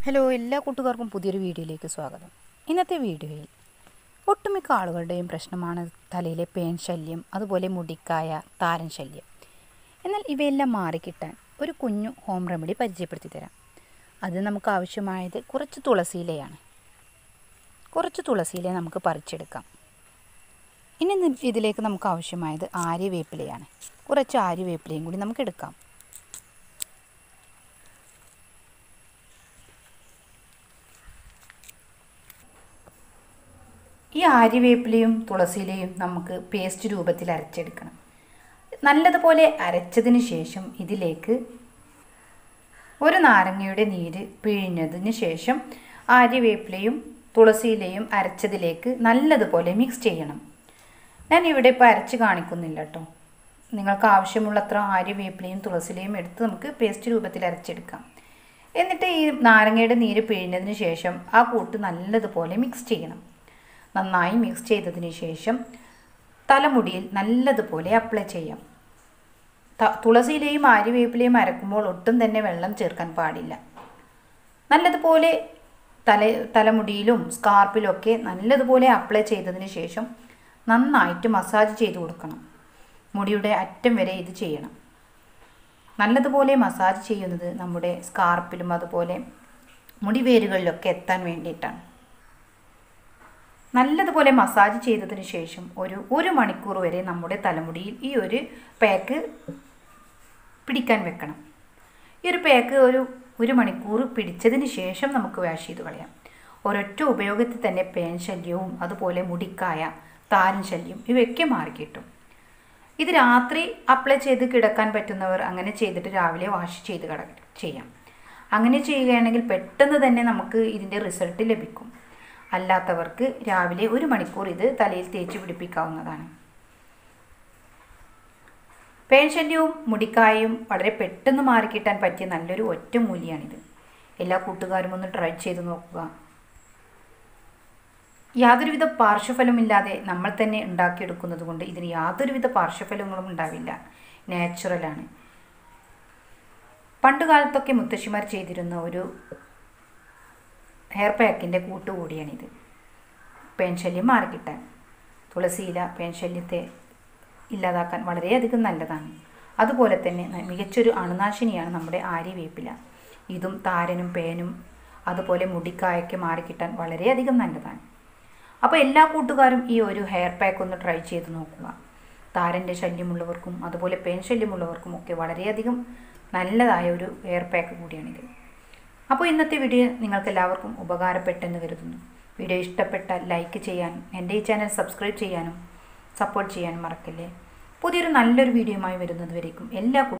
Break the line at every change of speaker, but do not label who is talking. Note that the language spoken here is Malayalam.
ഹലോ എല്ലാ കൂട്ടുകാർക്കും പുതിയൊരു വീഡിയോയിലേക്ക് സ്വാഗതം ഇന്നത്തെ വീഡിയോയിൽ ഒട്ടുമിക്ക ആളുകളുടെയും പ്രശ്നമാണ് തലയിലെ പേൻ ശല്യം അതുപോലെ മുടിക്കായ താരൻ ശല്യം എന്നാൽ ഇവയെല്ലാം മാറിക്കിട്ടാൻ ഒരു കുഞ്ഞു ഹോം റെമഡി പരിചയപ്പെടുത്തി തരാം അത് നമുക്ക് ആവശ്യമായത് കുറച്ച് തുളസിയിലയാണ് കുറച്ച് തുളസിയില നമുക്ക് പറിച്ചെടുക്കാം ഇനി നി- ഇതിലേക്ക് നമുക്ക് ആവശ്യമായത് ആര്യവേപ്പിലയാണ് കുറച്ച് ആര്യവേപ്പിലയും കൂടി നമുക്ക് എടുക്കാം ഈ ആര്യവേപ്പിലയും തുളസിയിലയും നമുക്ക് പേസ്റ്റ് രൂപത്തിൽ അരച്ചെടുക്കണം നല്ലതുപോലെ അരച്ചതിന് ശേഷം ഇതിലേക്ക് ഒരു നാരങ്ങയുടെ നീര് പിഴിഞ്ഞതിന് ശേഷം ആര്യവേപ്പിലയും തുളസിയിലയും അരച്ചതിലേക്ക് നല്ലതുപോലെ മിക്സ് ചെയ്യണം ഞാൻ ഇവിടെ ഇപ്പോൾ അരച്ച് കാണിക്കുന്നില്ല കേട്ടോ നിങ്ങൾക്ക് ആവശ്യമുള്ളത്ര ആര്യവേപ്പിലയും തുളസിയിലയും എടുത്ത് നമുക്ക് പേസ്റ്റ് രൂപത്തിൽ അരച്ചെടുക്കാം എന്നിട്ട് ഈ നാരങ്ങയുടെ നീര് പിഴിഞ്ഞതിന് ശേഷം ആ കൂട്ട് നല്ലതുപോലെ മിക്സ് ചെയ്യണം നന്നായി മിക്സ് ചെയ്തതിന് ശേഷം തലമുടിയിൽ നല്ലതുപോലെ അപ്ലൈ ചെയ്യാം ത- തുളസിയിലെയും ആര്യവേപ്പിലയും അരക്കുമ്പോൾ ഒട്ടും തന്നെ വെള്ളം ചേർക്കാൻ പാടില്ല നല്ലതുപോലെ തല തലമുടിയിലും സ്കാർപ്പിലും ഒക്കെ നല്ലതുപോലെ അപ്ലൈ ചെയ്തതിന് ശേഷം നന്നായിട്ട് മസാജ് ചെയ്ത് കൊടുക്കണം മുടിയുടെ അറ്റം വരെ ഇത് ചെയ്യണം നല്ലതുപോലെ മസാജ് ചെയ്യുന്നത് നമ്മുടെ സ്കാർപ്പിലും അതുപോലെ മുടിവേരുകളിലൊക്കെ എത്താൻ വേണ്ടിയിട്ടാണ് നല്ലതുപോലെ മസാജ് ചെയ്തതിന് ശേഷം ഒരു ഒരു മണിക്കൂർ വരെ നമ്മുടെ തലമുടിയിൽ ഈ ഒരു പാക്ക് പിടിക്കാൻ വെക്കണം ഈ ഒരു പാക്ക് ഒരു ഒരു മണിക്കൂർ പിടിച്ചതിന് ശേഷം നമുക്ക് വാഷ് ചെയ്ത് കളയാം ഒരൊറ്റ ഉപയോഗത്തിൽ തന്നെ പേൻ ശല്യവും അതുപോലെ മുടിക്കായ താരൻ ശല്യം ഇവയൊക്കെ മാറിക്കിട്ടും ഇത് രാത്രി അപ്ലൈ ചെയ്ത് കിടക്കാൻ പറ്റുന്നവർ അങ്ങനെ ചെയ്തിട്ട് രാവിലെ വാഷ് ചെയ്ത് കിട ചെയ്യാം അങ്ങനെ ചെയ്യുകയാണെങ്കിൽ പെട്ടെന്ന് തന്നെ നമുക്ക് ഇതിൻ്റെ റിസൾട്ട് ലഭിക്കും അല്ലാത്തവർക്ക് രാവിലെ ഒരു മണിക്കൂർ ഇത് തലയിൽ തേച്ച് പിടിപ്പിക്കാവുന്നതാണ് പേൻ ശല്യവും മുടിക്കായും വളരെ പെട്ടെന്ന് മാറിക്കിട്ടാൻ പറ്റിയ നല്ലൊരു ഒറ്റമൂലിയാണിത് എല്ലാ കൂട്ടുകാരും ഒന്ന് ട്രൈ ചെയ്ത് നോക്കുക യാതൊരുവിധ പാർശ്വഫലമില്ലാതെ നമ്മൾ തന്നെ ഉണ്ടാക്കിയെടുക്കുന്നത് കൊണ്ട് ഇതിന് യാതൊരുവിധ പാർശ്വഫലങ്ങളും ഉണ്ടാവില്ല നാച്ചുറലാണ് പണ്ട് കാലത്തൊക്കെ മുത്തശ്ശിമാർ ചെയ്തിരുന്ന ഒരു ഹെയർ പാക്കിൻ്റെ കൂട്ടുകൂടിയാണിത് പേൻശല്യം മാറിക്കിട്ടാൻ തുളസിയില പേൻശല്യത്തെ ഇല്ലാതാക്കാൻ വളരെയധികം നല്ലതാണ് അതുപോലെ തന്നെ ന- മികച്ചൊരു അണുനാശിനിയാണ് നമ്മുടെ ആര്യവേപ്പില ഇതും താരനും പേനും അതുപോലെ മുടിക്കായൊക്കെ മാറിക്കിട്ടാൻ വളരെയധികം നല്ലതാണ് അപ്പോൾ എല്ലാ കൂട്ടുകാരും ഈ ഒരു ഹെയർ പാക്ക് ഒന്ന് ട്രൈ ചെയ്ത് നോക്കുക താരൻ്റെ ശല്യമുള്ളവർക്കും അതുപോലെ പേൻ ശല്യമുള്ളവർക്കും ഒക്കെ വളരെയധികം നല്ലതായ ഒരു ഹെയർ പാക്ക് കൂടിയാണിത് അപ്പോൾ ഇന്നത്തെ വീഡിയോ നിങ്ങൾക്ക് എല്ലാവർക്കും ഉപകാരപ്പെട്ടെന്ന് കരുതുന്നു വീഡിയോ ഇഷ്ടപ്പെട്ടാൽ ലൈക്ക് ചെയ്യാനും എൻ്റെ ഈ ചാനൽ സബ്സ്ക്രൈബ് ചെയ്യാനും സപ്പോർട്ട് ചെയ്യാനും മറക്കല്ലേ പുതിയൊരു നല്ലൊരു വീഡിയോയുമായി വരുന്നത് വരേക്കും എല്ലാ കൂ-